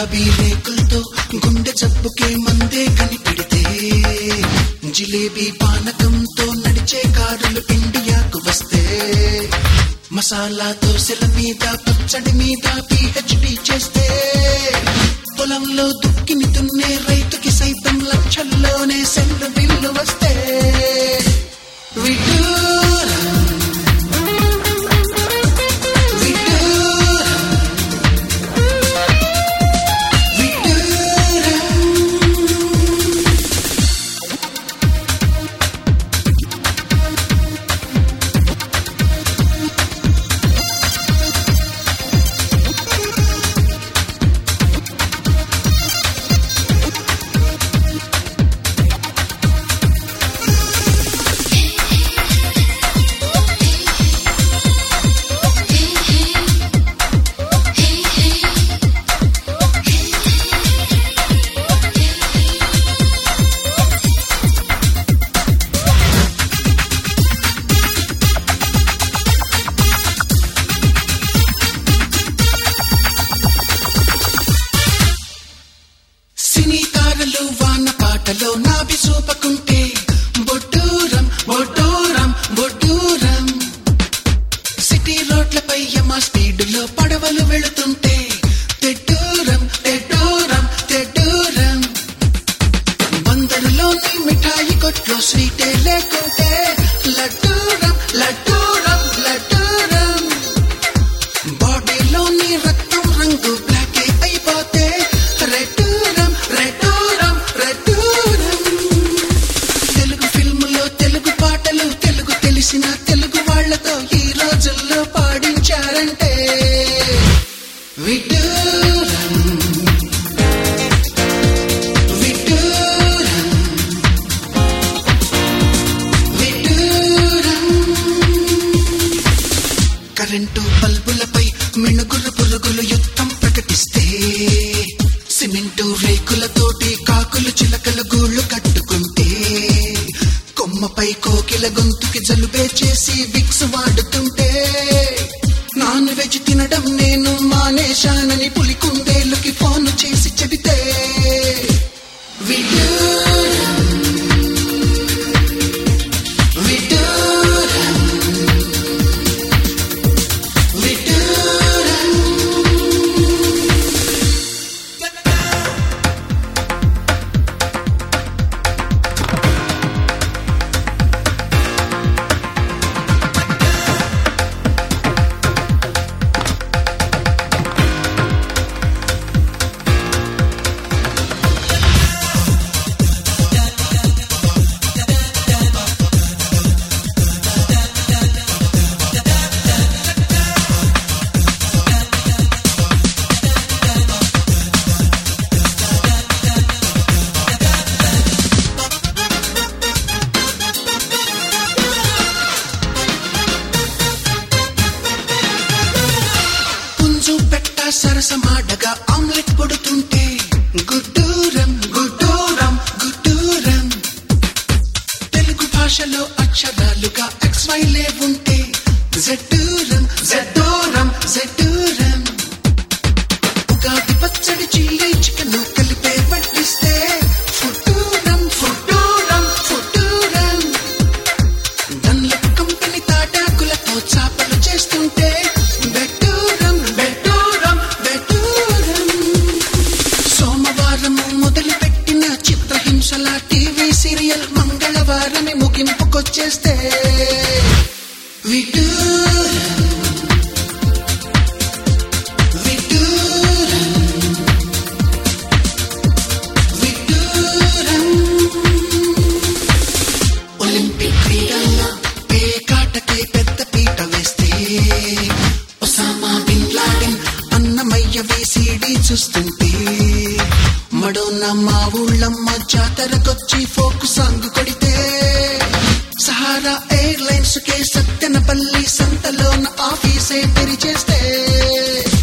గులాబీ రేకులతో గుండె జబ్బుకే మందే కనిపెడితే జిలేబీ పానకంతో నడిచే కారులు ఇండియాకు వస్తే మసాలా దోశల మీద పచ్చడి మీద పిహెచ్డి చేస్తే పొలంలో దుక్కిని దున్నే రైతుకి సైతం లక్షల్లోనే సెల్లు బిల్లు వస్తే విడ్డూరం, విడ్డూరం, విడ్డూరం. సినీ తారలు వాన పాటలో నాభి చూపకుంటే బొడ్డూరం బొడ్డూరం బొడ్డూరం సిటీ రోడ్లపై యమ స్పీడులో పడవలు వెళుతుంటే తెడ్డూరం తెడ్డూరం తెడ్డూరం బందరులోని మిఠాయి కొట్లో స్వీటే లేకుంటే లడ్డూరం లడ్డూరం లడ్డూరం బాడీలోని రక్తం రంగు బ్లాక్ అయిపోతే రెడ్డూరం రెడ్డూరం రెడ్డూరం తెలుగు ఫిల్ములో తెలుగు పాటలు తెలుగు తెలిసిన తెలుగు వాళ్ళతో ఈ రోజుల్లో పాడించారంటే విడ్డూరం విడ్డూరం విడ్డూరం కరెంటు బల్బులపై మిణుగురు పురుగులు యుద్ధం ప్రకటిస్తే సిమెంటు రేకులతోటి కాకులు చిలకలు గూళ్ళు కట్టుకుంటే కొమ్మపై కోకిల గొంతుకి జలుబే చేసి విక్స్ వాడుతుంటే నాన్ వెజ్ తినడం నేను మానేశానని పులికుందేలుకి ఫోన్ చేసి చెబితే విడ్డూరం విడ్డూరం విడ్డూరం పుంజు పెట్ట సరసమాడగా ఆమ్లెట్ పొడుతుంటే గుడ్డూరం గుడ్డూరం గుడ్డూరం తెలుగు భాషలో అక్షరాలుగా ఎక్స్ వై లేవుంటే జడ్డూరం జడ్డూరం జడ్డూరం ఉగాది పచ్చడి చిల్లీ చికెన్ కలిపే పట్టిస్తే ఫుట్టూరం ఫుట్టూరం ఫుట్టూరం దన్లప్ కంపెనీ తాటాకులతో చాపలు చేస్తుంటే బెట్టూరం బెట్టూరం బెట్టూరం సోమవారం మొదలు పెట్టిన చిత్రహింసల టీవీ సీరియల్ మంగళవారమే ముగింపుకొచ్చేస్తే విడ్డూరం విడ్డూరం విడ్డూరం ఒలింపిక్ క్రీడల్లో పేకాటకే పెద్ద పీట వేస్తే ఒసామా బిన్ లాడెన్ అన్నమయ్య వేసిడి చూస్తుంటే మడోన్న మా ఊళ్ళమ్మ జాతరకొచ్చి ఫోక్ సాంగ్ కొడితే సహారా ఎయిర్లైన్స్ కే సత్తెనపల్లి సంతలోన ఆఫీసే తెరిచేస్తే